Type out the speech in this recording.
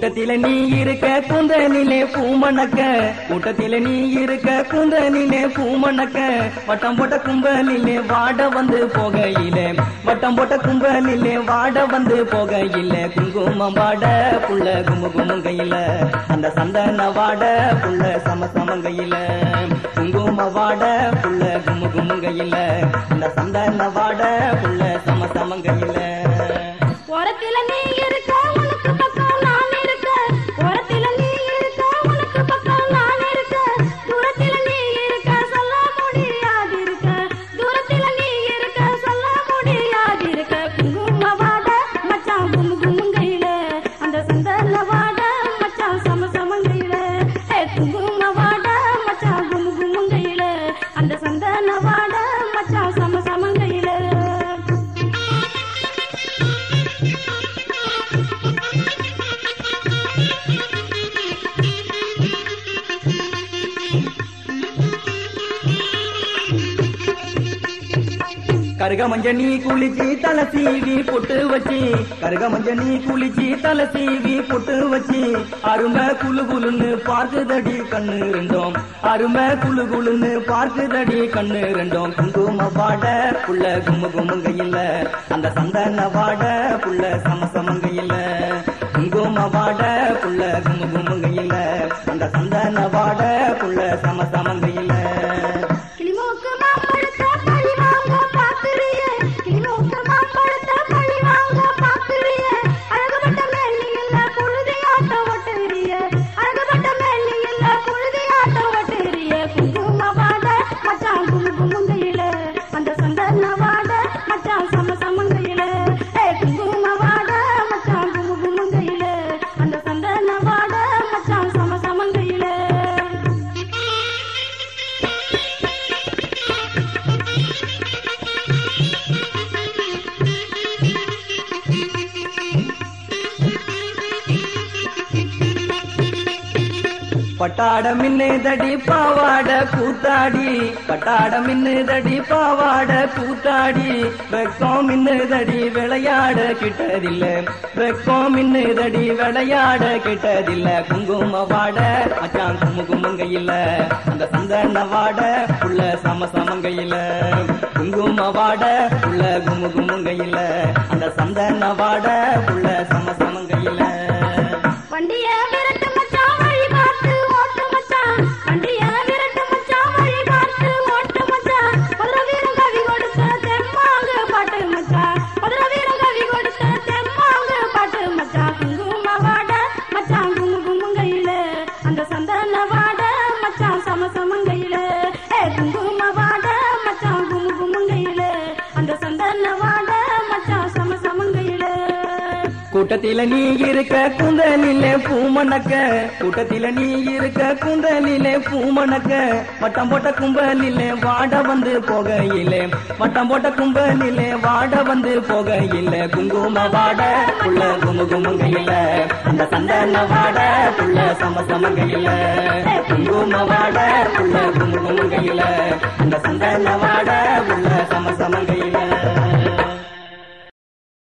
கூட்டத்தில நீ இருக்க குந்தனிலே பூமணக்க கூட்டத்தில நீ இருக்க குந்தனிலே பூமணக்க வட்டம் போட்ட கும்பலிலே வாட வந்து போகையிலே வட்டம் போட்ட கும்பலிலே வாட வந்து போகையிலே குங்குமம் வாட புள்ள குமு குமுங்கையில அந்த சந்தன வாட புள்ள சம சமங்கையில குங்கும வாட புள்ள குமு குமுங்கையில அந்த சந்தன வாட புள்ள சம சமங்கையில ஓரத்தில நீ இருக்க உனக்கு பக்கம் நான் இருக்க ஓரத்தில நீ இருக்க உனக்கு பக்கம் நான் இருக்க தூரத்தில நீ இருக்க சொல்ல முடியாது இருக்க தூரத்தில நீ இருக்க சொல்ல முடியாது இருக்க குங்கும வாட மச்சான் குமு குமுங்கையில அந்த சந்தன வாட மச்சான் சம சமங்கையில ஏ குங்கும வாட மச்சான் குமு குமுங்கையில அந்த சந்தன வாட மச்சான் சம சமங்கையில கருக மஞ்ச நீ குளிச்சு தலை சீவி பொட்டு வச்சு கருக மஞ்ச நீ குளிச்சு தலை சீவி பொட்டு வச்சு அருமை குளு குளுன்னு பார்க்குதடி கண்ணு ரெண்டோம் அருமை குளு குளுன்னு பார்க்குதடி கண்ணு ரெண்டோம் குங்கும வாட புள்ள கும்மு குமுங்கையில அந்த சந்தன வாட புள்ள சம சமங்கையில குங்கும வாட புள்ள கும்மு குமுங்கையில அந்த சந்தன வாட புள்ள சம சமங்கையில கிளிமூக்கு மாம்பழத்தை பழி வாங்க பாக்குறியே கிளிமூக்கு மாம்பழத்தை பழி வாங்க பாக்குறியே அழகுபட்ட மேலியில் புழுதியாட்டம் ஒட்டுறியே அழகுபட்ட மேலியில் புழுதியாட்டம் ஒட்டுறியே குங்கும வாட மச்சான் குமு குமுங்கையில அந்த சந்தன வாட மச்சான் சம சமங்கையில ஏ குங்கும வாட மச்சான் குமு குமுங்கையில அந்த சந்தன வாட மச்சான் சம சமங்கையில பட்டாட மின்னுதடி பாவாட கூத்தாடி பட்டாட மின்னுதடி பாவாட கூத்தாடி வெக்கம் மின்னுதடி விளையாட கிட்டதில்ல வெக்கம் மின்னுதடி விளையாட கிட்டதில்ல குங்கும வாட மச்சான் குமு குமுங்கையில அந்த சந்தன வாட புள்ள சம சமங்கையில குங்கும வாட புள்ள குமு குமுங்கையில அந்த சந்தன வாட புள்ள சம சமங்கையில வண்டிய விரட்டு மச்சான் வழி பார்த்து ஓட்டு மச்சான் வண்டிய விரட்டு மச்சான் வழி பார்த்து ஓட்டு மச்சான் ஒரு வீரம் கவி கொடுத்த தெம்மாங்க பாட்டு மச்சான் ஒரு வீரம் கவி கொடுத்த தெம்மாங்க பாட்டு மச்சான் குங்கும வாட மச்சான் குமு குமுங்கையில அந்த சந்தன வாட மச்சான் சம சமங்கையில ஏ குங்கும வாட மச்சான் குமு குமுங்கையில அந்த சந்தன வாட மச்சான் சம சமங்கையில கூட்டத்தில நீ இருக்க குந்தலிலே பூமணக்க கூட்டத்தில நீ இருக்க குந்தலிலே பூமணக்க வட்டம் போட்ட கும்பலிலே வாட வந்து போகையிலே வட்டம் போட்ட கும்பலிலே வாட வந்து போகையிலே குங்கும வாட புள்ள குமு குமுங்கையில அந்த சந்தன வாட புள்ள சம சமங்கையில குங்கும வாட புள்ள குமு குமுங்கையில அந்த சந்தன வாட புள்ள சம சமங்கையில